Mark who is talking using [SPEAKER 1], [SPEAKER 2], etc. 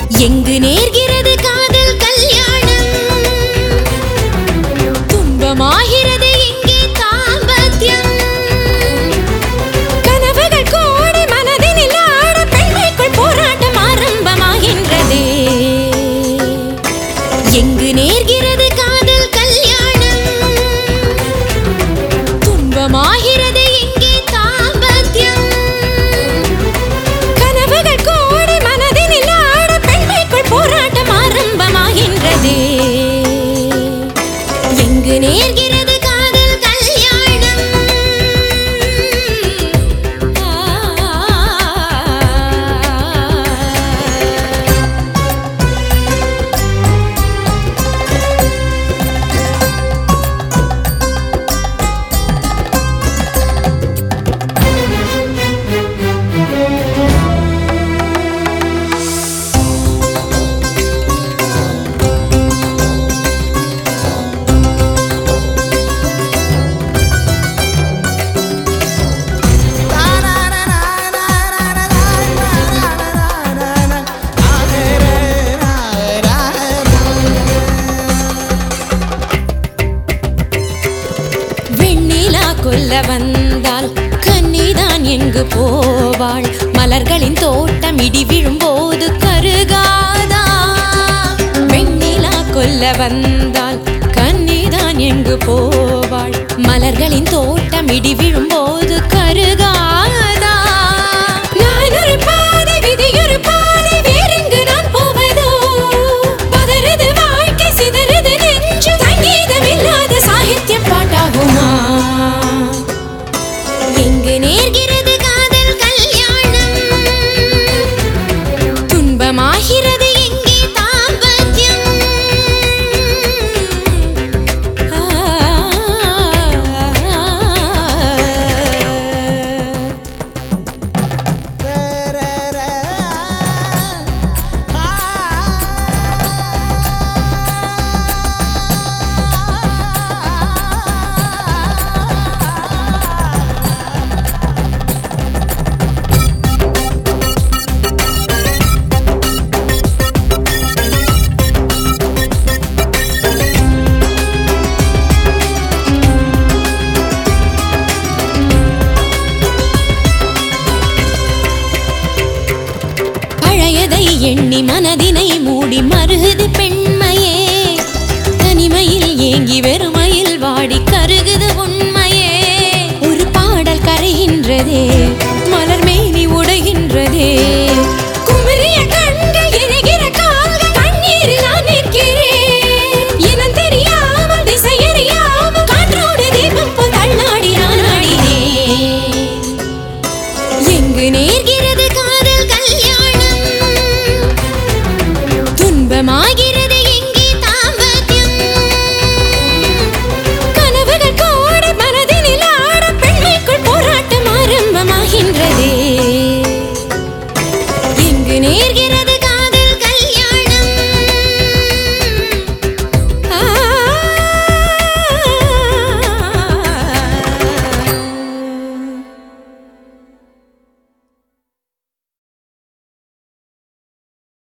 [SPEAKER 1] எங்கு நேர்கிறது காதல் கல்யாணம் துன்பமாகிறது இங்கே தாம்பத்தியம் கனவுகள் கோடி மனதினில் ஆட பெண்மைக்குள் போராட்டம் ஆரம்பமாகின்றதே எங்கு நேர்கிறது காதல் கல்யாணம் துன்பமாகிறது இங்கே தாம்பத்தியம் கனவுகள் கோடி மனதினில் ஆட பெண்மைக்குள் போராட்டம் ஆரம்பமாகின்றதே எங்கு நேர்கிறது காதல் கல்யாணம் ஆ வெண்ணிலா கொல்ல வந்தால் கன்னிதான் எங்கு போவாள் மலர்களின் தோட்டம் இடி விழும்போது கருகாதா வெண்ணிலா கொல்ல வந்தால் கன்னிதான் எங்கு போவாள் மலர்களின் தோட்டம் இடி விழும்போது கருகாதா நான் ஒரு பாதை விதியொரு பாதை வேறெங்கு நான் போவதோ பதறுது வாழ்க்கை சிதறுது நெஞ்சு சங்கீதம் இல்லாத சாகித்யம் பாட்டாகுமா எங்கு நேர்கிறது காதல் கல்யாணம் துன்பமாகிறது எங்கே தாம்பத்தியம் ஆ பழையதை எண்ணி மனதினை மூடி மருகுது பெண்மையே தனிமையில் ஏங்கி வெறுமையில் வாடி கருகுது உண்மையே ஒரு பாடல் கரைகின்றதே